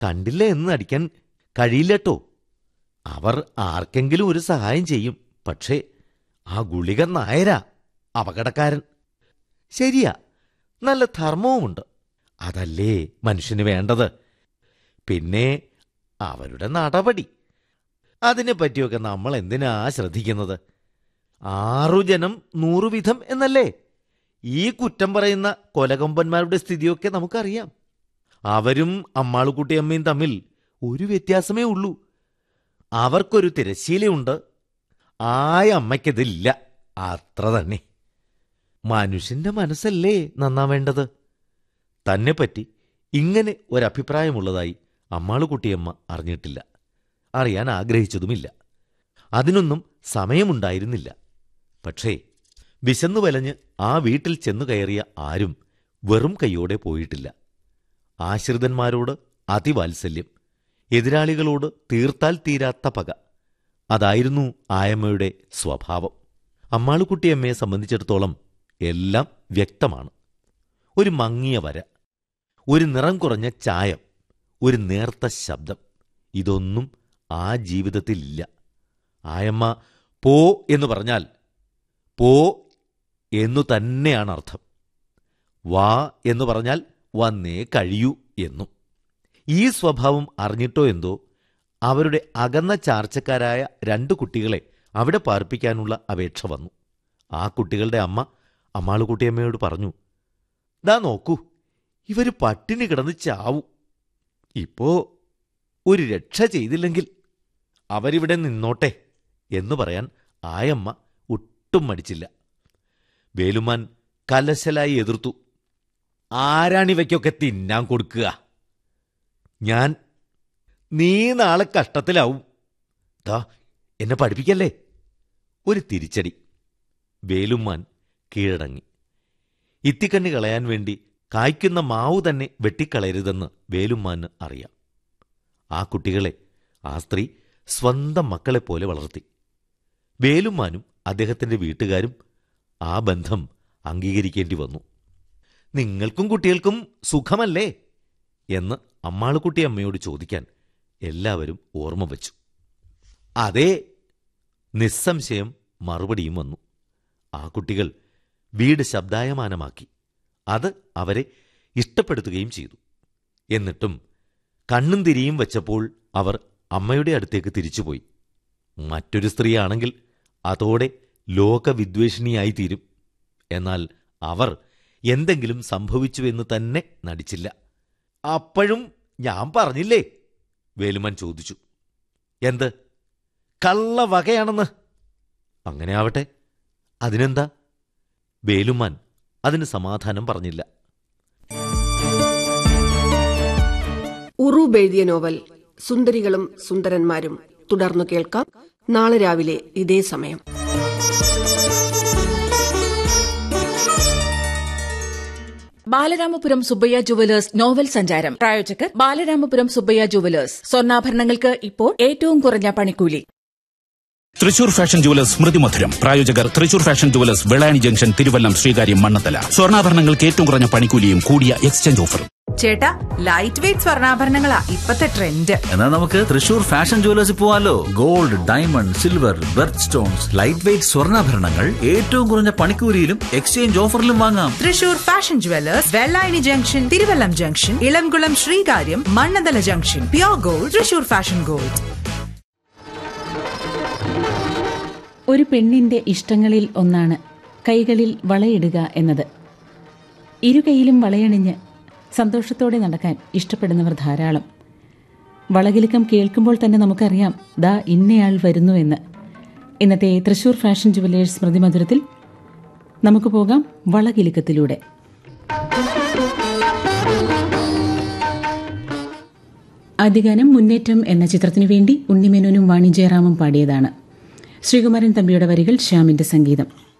കണ്ടില്ല എന്ന് നടിക്കാൻ കഴിയില്ലട്ടോ അവർ ആർക്കെങ്കിലും ഒരു സഹായം ചെയ്യും പക്ഷേ ആ ഗുളിക നായരാ അപകടക്കാരൻ ശരിയാ നല്ല ധർമ്മവുമുണ്ട് അതല്ലേ മനുഷ്യന് വേണ്ടത് പിന്നെ അവരുടെ നടപടി അതിനെ പറ്റിയൊക്കെ നമ്മൾ എന്തിനാ ശ്രദ്ധിക്കുന്നത് ആറു ജനം നൂറു വിധം എന്നല്ലേ ഈ കുറ്റം പറയുന്ന കൊലകൊമ്പന്മാരുടെ സ്ഥിതിയൊക്കെ നമുക്കറിയാം അവരും അമ്മാളുകുട്ടിയമ്മയും തമ്മിൽ ഒരു വ്യത്യാസമേ ഉള്ളൂ അവർക്കൊരു തിരശ്ശീലയുണ്ട് ആയ അമ്മയ്ക്കതില്ല അത്ര തന്നെ മനുഷ്യന്റെ മനസ്സല്ലേ നന്നാവേണ്ടത് തന്നെപ്പറ്റി ഇങ്ങനെ ഒരഭിപ്രായമുള്ളതായി അമ്മാളുകുട്ടിയമ്മ അറിഞ്ഞിട്ടില്ല അറിയാൻ ആഗ്രഹിച്ചതുമില്ല അതിനൊന്നും സമയമുണ്ടായിരുന്നില്ല പക്ഷേ വിശന്നു വലഞ്ഞ് ആ വീട്ടിൽ ചെന്നു കയറിയ ആരും വെറും കൈയോടെ പോയിട്ടില്ല ആശ്രിതന്മാരോട് അതിവാത്സല്യം എതിരാളികളോട് തീർത്താൽ തീരാത്ത പക അതായിരുന്നു ആയമ്മയുടെ സ്വഭാവം അമ്മാളുകുട്ടിയമ്മയെ സംബന്ധിച്ചിടത്തോളം എല്ലാം വ്യക്തമാണ് ഒരു മങ്ങിയ വര ഒരു നിറം കുറഞ്ഞ ചായം ഒരു നേർത്ത ശബ്ദം ഇതൊന്നും ആ ജീവിതത്തിലില്ല ആയമ്മ പോ എന്ന് പറഞ്ഞാൽ പോ എന്നു തന്നെയാണ് അർത്ഥം വാ എന്ന് പറഞ്ഞാൽ വന്നേ കഴിയൂ എന്നും ഈ സ്വഭാവം അറിഞ്ഞിട്ടോ എന്തോ അവരുടെ അകന്ന ചാർച്ചക്കാരായ രണ്ട് കുട്ടികളെ അവിടെ പാർപ്പിക്കാനുള്ള അപേക്ഷ വന്നു ആ കുട്ടികളുടെ അമ്മ അമ്മാളുകുട്ടിയമ്മയോട് പറഞ്ഞു ദാ നോക്കൂ ഇവര് പട്ടിണി കിടന്ന് ചാവും ഇപ്പോ ഒരു രക്ഷ ചെയ്തില്ലെങ്കിൽ അവരിവിടെ നിന്നോട്ടെ എന്ന് പറയാൻ ആയമ്മ ഒട്ടും മടിച്ചില്ല വേലുമാൻ കലശലായി എതിർത്തു ആരാണിവയ്ക്കൊക്കെ തിന്നാൻ കൊടുക്കുക ഞാൻ നീ നാളെ കഷ്ടത്തിലാവും ദാ എന്നെ പഠിപ്പിക്കല്ലേ ഒരു തിരിച്ചടി വേലുമാൻ കീഴടങ്ങി ഇത്തിക്കണ്ണി കളയാൻ വേണ്ടി കായ്ക്കുന്ന മാവു തന്നെ വെട്ടിക്കളയരുതെന്ന് വേലുമാന് അറിയാം ആ കുട്ടികളെ ആ സ്ത്രീ സ്വന്തം മക്കളെപ്പോലെ വളർത്തി വേലുമാനും അദ്ദേഹത്തിന്റെ വീട്ടുകാരും ആ ബന്ധം അംഗീകരിക്കേണ്ടി വന്നു നിങ്ങൾക്കും കുട്ടികൾക്കും സുഖമല്ലേ എന്ന് അമ്മാളുകുട്ടി അമ്മയോട് ചോദിക്കാൻ എല്ലാവരും ഓർമ്മ വച്ചു അതേ നിസ്സംശയം മറുപടിയും വന്നു ആ കുട്ടികൾ വീട് ശബ്ദായമാനമാക്കി അത് അവരെ ഇഷ്ടപ്പെടുത്തുകയും ചെയ്തു എന്നിട്ടും കണ്ണും തിരിയും വച്ചപ്പോൾ അവർ അമ്മയുടെ അടുത്തേക്ക് തിരിച്ചുപോയി മറ്റൊരു സ്ത്രീയാണെങ്കിൽ അതോടെ ലോകവിദ്വേഷിണിയായി തീരും എന്നാൽ അവർ എന്തെങ്കിലും സംഭവിച്ചുവെന്ന് തന്നെ നടിച്ചില്ല അപ്പോഴും ഞാൻ പറഞ്ഞില്ലേ വേലുമൻ ചോദിച്ചു എന്ത് കള്ള വകയാണെന്ന് അങ്ങനെ ആവട്ടെ അതിനെന്താ വേലുമാൻ അതിന് സമാധാനം പറഞ്ഞില്ല ഉറൂബ് എഴുതിയ നോവൽ സുന്ദരികളും സുന്ദരന്മാരും തുടർന്നു കേൾക്കാം നാളെ രാവിലെ ഇതേ സമയം ബാലരാമപുരം സുബ്ബയ്യ ജുവലേഴ്സ് നോവൽ സഞ്ചാരം പ്രായോജകർ ബാലരാമപുരം സുബ്ബയ്യ ജുവലേഴ്സ് സ്വർണ്ണാഭരണങ്ങൾക്ക് ഇപ്പോൾ ഏറ്റവും കുറഞ്ഞ പണിക്കൂലി തൃശൂർ ഫാഷൻ ജുവലേഴ്സ് സ്മൃതി മധുരം പ്രായോജകർ Thrissur fashion jewellers Vellayani junction Thiruvallam Sreekaryam Mannanthala സ്വർണ്ണാഭരണങ്ങൾക്ക് ഏറ്റവും കുറഞ്ഞ പണിക്കൂലിയും കൂടിയ എക്സ്ചേഞ്ച് ഓഫറും ചേട്ടാ ലൈറ്റ് വെയിറ്റ് സ്വർണ്ണാഭരണങ്ങളാ ഇപ്പത്തെ ട്രെൻഡ് എന്നാ നമുക്ക് തൃശൂർ ഫാഷൻ ജുവലേഴ്സിൽ പോവാലോ gold diamond silver birth stones light weight സ്വർണ്ണാഭരണങ്ങൾ ഏറ്റവും കുറഞ്ഞ പണിക്കൂലിയിലും എക്സ്ചേഞ്ച് ഓഫറിലും വാങ്ങാം Thrissur fashion jewellers Vellayani junction Thiruvallam junction Elamkulam Sreekaryam Mannanthala junction pure gold Thrissur fashion gold ഒരു പെണ്ണിന്റെ ഇഷ്ടങ്ങളിൽ ഒന്നാണ് കൈകളിൽ വളയിടുക എന്നത് ഇരു കൈയിലും വളയണിഞ്ഞ് സന്തോഷത്തോടെ നടക്കാൻ ഇഷ്ടപ്പെടുന്നവർ ധാരാളം വളകിലുക്കം കേൾക്കുമ്പോൾ തന്നെ നമുക്കറിയാം ദാ ഇന്നയാൾ വരുന്നു എന്ന് ഇന്നത്തെ തൃശൂർ ഫാഷൻ ജുവലേഴ്സ് സ്മൃതി മധുരത്തിൽ നമുക്ക് പോകാം വളകിലുക്കത്തിലൂടെ ആദ്യഗാനം മുന്നേറ്റം എന്ന ചിത്രത്തിനു വേണ്ടി ഉണ്ണിമേനോനും വാണി ജയറാമും പാടിയതാണ് ശ്രീകുമാരൻ തമ്പിയുടെ വരികൾ ശ്യാമിന്റെ സംഗീതം